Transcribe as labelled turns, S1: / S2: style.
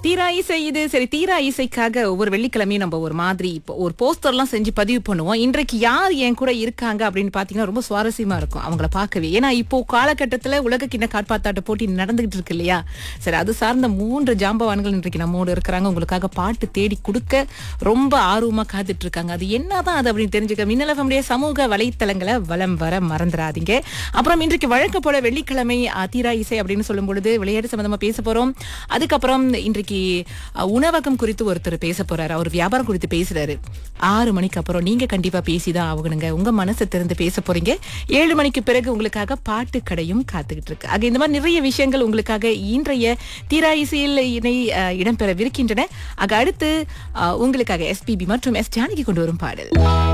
S1: தீரா இசை இது சரி தீரா இசைக்காக ஒவ்வொரு வெள்ளிக்கிழமையும் நம்ம ஒரு மாதிரி இப்போ ஒரு போஸ்டர்லாம் செஞ்சு பதிவு பண்ணுவோம் இன்றைக்கு யார் என் கூட இருக்காங்க அப்படின்னு பாத்தீங்கன்னா ரொம்ப சுவாரஸ்யமா இருக்கும் அவங்கள பார்க்கவே ஏன்னா இப்போ காலகட்டத்துல உலக கிண்ண காட்பாத்தாட்ட போட்டி நடந்துகிட்டு இருக்கு இல்லையா சரி அது சார்ந்த மூன்று ஜாம்பவான்கள் இன்றைக்கு நம்மோடு இருக்கிறாங்க உங்களுக்காக பாட்டு தேடி கொடுக்க ரொம்ப ஆர்வமா காத்துட்டு இருக்காங்க அது என்னதான் அது அப்படின்னு தெரிஞ்சுக்க மின்னலகமுடைய சமூக வலைத்தளங்களை வலம் வர மறந்துடாதீங்க அப்புறம் இன்றைக்கு வழக்க போல வெள்ளிக்கிழமை அஹ், தீரா இசை அப்படின்னு சொல்லும் பொழுது விளையாட்டு சம்பந்தமா பேச போறோம் அதுக்கப்புறம் இன்றைக்கு அஹ், உணவகம் குறித்து ஒருத்தர் பேச போறாரு அவர் வியாபாரம் குறித்து பேசுறாரு ஆறு மணிக்கு அப்புறம் நீங்க கண்டிப்பா பேசிதான் ஆகணுங்க உங்க மனசை திறந்து பேச போறீங்க ஏழு மணிக்கு பிறகு உங்களுக்காக பாட்டு கடையும் காத்துக்கிட்டு இருக்கு ஆக இந்த மாதிரி நிறைய விஷயங்கள் உங்களுக்காக இன்றைய தீரா இசையில் இணை அஹ், இடம்பெறவிருக்கின்றன ஆக அடுத்து அஹ், உங்களுக்காக எஸ்பிபி மற்றும் எஸ் ஜானகி கொண்டு வரும் பாடல்